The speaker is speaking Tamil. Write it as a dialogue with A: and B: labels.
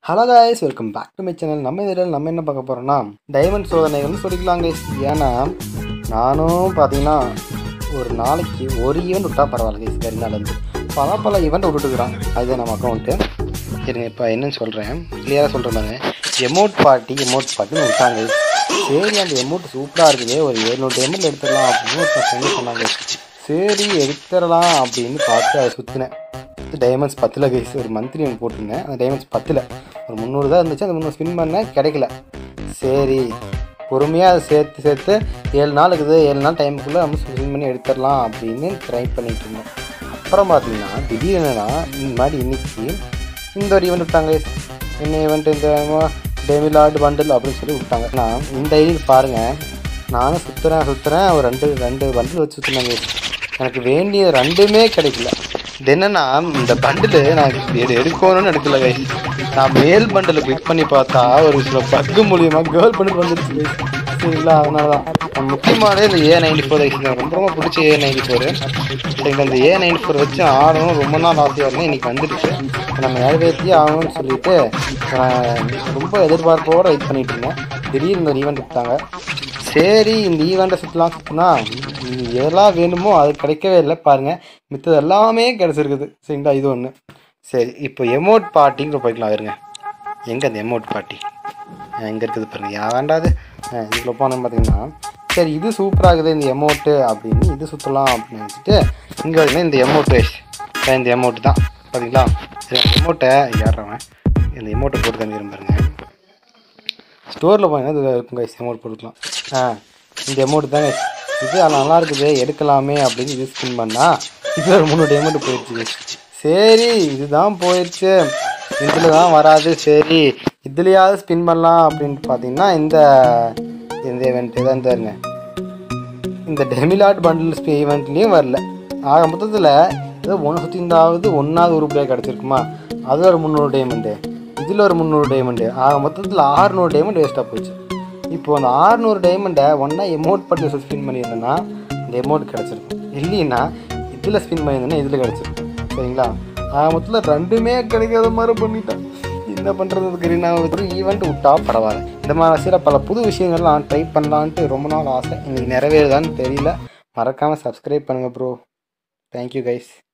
A: Hello guys welcome back to my channel நம்ம இதில் நம்ம என்ன பார்க்க போகிறோம்னா டைமண்ட் சோதனைகள்னு சொல்லிக்கலாம் guys ஏன்னா நானும் பார்த்தீங்கன்னா ஒரு நாளைக்கு ஒரு ஈவெண்ட் விட்டா பரவாயில்ல கைஸ் கரிநாள்லேருந்து பல பல ஈவெண்ட் விட்டுட்டுருக்குறான் அதுதான் நம்ம அக்கௌண்ட்டு இருங்க இப்போ என்னன்னு சொல்கிறேன் கிளியராக சொல்கிறேன் எமௌண்ட் பார்ட்டி எமௌண்ட் பார்ட்டின்னு விட்டாங்க guys. சரி அந்த எமௌண்ட் சூப்பராக இருக்குது ஒரு ஏழ்நூறு எமௌண்ட் எடுத்துடலாம் அப்படின்னு ஒரு ஃப்ரெண்டு சொன்னாங்க சரி எடுத்துடலாம் அப்படின்னு பார்த்து அதை சுற்றினேன் டைமண்ட்ஸ் பத்தில் கைஸ் ஒரு மந்த்லி ஒன்று போட்டிருந்தேன் அந்த டைமண்ட்ஸ் பத்தில் ஒரு முந்நூறு தான் இருந்துச்சு அந்த முந்நூறு ஸ்பின் பண்ணேன் கிடைக்கல சரி பொறுமையாக அதை சேர்த்து சேர்த்து ஏழு நாள் இருக்குது ஏழு நாள் டைமுக்குள்ளே நம்ம ஸ்பின் பண்ணி எடுத்துடலாம் அப்படின்னு ட்ரை பண்ணிட்டு இருந்தேன் அப்புறம் பார்த்தீங்கன்னா திடீர்னு இந்த மாதிரி இன்னைக்கு இந்த ஒரு ஈவெண்ட் விட்டாங்க guys. என்ன ஈவெண்ட் இந்த டெமிலார்டு பண்டில் அப்படின்னு சொல்லி விட்டாங்க நான் இந்த ஐடி பாருங்கள் நானும் சுற்றுறேன் சுற்றுறேன் ஒரு ரெண்டு ரெண்டு பண்டில் வச்சு சுற்றினாங்க எனக்கு வேண்டிய ரெண்டுமே கிடைக்கல இது என்னன்னா இந்த பண்டில் நான் எடு எடுக்கணும்னு எடுக்கல கை நான் மேல் பண்டில் கிளிக் பண்ணி பார்த்தா ஒரு சில பக்கு மூலியமா கேர்ள் பண்டில் வந்துருச்சு guys. சரிங்களா அதனால தான் முக்கியமானது இந்த ஏ நைன்டி ஃபோர் எனக்கு ரொம்ப ரொம்ப பிடிச்ச ஏ நைன்டி ஃபோர் சரிங்களா இந்த ஏ நைன்டி ஃபோர் வச்சு ஆடணும் ரொம்ப நாள் ஆசையாக இருந்தேன் இன்னைக்கு வந்துடுச்சு நம்ம நிறைவேற்றி ஆகணும்னு சொல்லிட்டு நான் ரொம்ப எதிர்பார்ப்போடு வெயிட் பண்ணிட்டு இருந்தேன் திடீர்னு இந்த ஈவெண்ட் விட்டாங்க சரி இந்த ஈவெண்ட்டை சுற்றலாம் சுற்றினா எதெல்லாம் வேணுமோ அது கிடைக்கவே இல்லை பாருங்கள் மித்தது எல்லாமே கிடச்சிருக்குது சரிங்களா இது ஒன்று சரி இப்போ எமோட் பார்ட்டிங்கிற போய்க்கலாம் இருங்க எங்கே அந்த எமோட் பார்ட்டி எங்கே இருக்குது பாருங்க யாண்டாது இதுக்குள்ள போனோம் பார்த்தீங்கன்னா சரி இது சூப்பராகுது இந்த எமௌண்ட்டு அப்படின்னு இது சுற்றலாம் அப்படின்னு நினச்சிட்டு இங்கே வந்து இந்த எமௌண்ட்டு இந்த எமௌண்ட் தான் பார்த்தீங்களா இந்த எமௌண்ட்டை ஏறுறவன் இந்த எமௌண்ட்டை போட்டு காமிக்கிறேன் பாருங்க ஸ்டோரில் போனீங்கன்னா இது இருக்கும் கைஸ் எமௌண்ட் போட்டுக்கலாம் ஆ இந்த எமௌண்ட் தாங்க இது நல்லா இருக்குது எடுக்கலாமே அப்படின்னு இது ஸ்பின் பண்ணால் இது ஒரு முந்நூறு எமௌண்ட் போயிடுச்சு சரி இதுதான் போயிடுச்சு இதில் தான் வராது சரி இதுலையாவது ஸ்பின் பண்ணலாம் அப்படின்ட்டு பார்த்தீங்கன்னா இந்த இந்த event தான் இருங்க இந்த டெமிலாட் பண்டில் ஈவெண்ட்லேயும் வரல ஆக மொத்தத்தில் ஏதோ ஒன்று சுற்றிந்தாவது ஒன்றாவது உருப்படியாக கிடச்சிருக்குமா அது ஒரு முந்நூறு டைமண்டு இதில் ஒரு முந்நூறு டைமண்டு ஆக மொத்தத்தில் ஆறுநூறு டைமண்ட் வேஸ்ட்டாக போச்சு இப்போ அந்த ஆறுநூறு டைமண்டை ஒன்றா எமௌண்ட் பண்ணி ஸ்பின் பண்ணியிருந்தேன்னா இந்த எமௌண்ட் கிடச்சிருக்கும் இல்லைன்னா இதில் ஸ்பின் பண்ணியிருந்தேன்னா இதில் கிடச்சிருக்கும் சரிங்களா ஆக மொத்தத்தில் ரெண்டுமே கிடைக்காத மாதிரி பண்ணிட்டேன் என்ன பண்ணுறது நான் ஒரு ஈவெண்ட் விட்டா பரவாயில்ல இந்த மாதிரி சில பல புது விஷயங்கள்லாம் ட்ரை பண்ணலான்ட்டு ரொம்ப நாள் ஆசை இன்னைக்கு நிறைவேறுதான்னு தெரியல மறக்காமல் சப்ஸ்கிரைப் பண்ணுங்கள் ப்ரோ தேங்க்யூ கைஸ்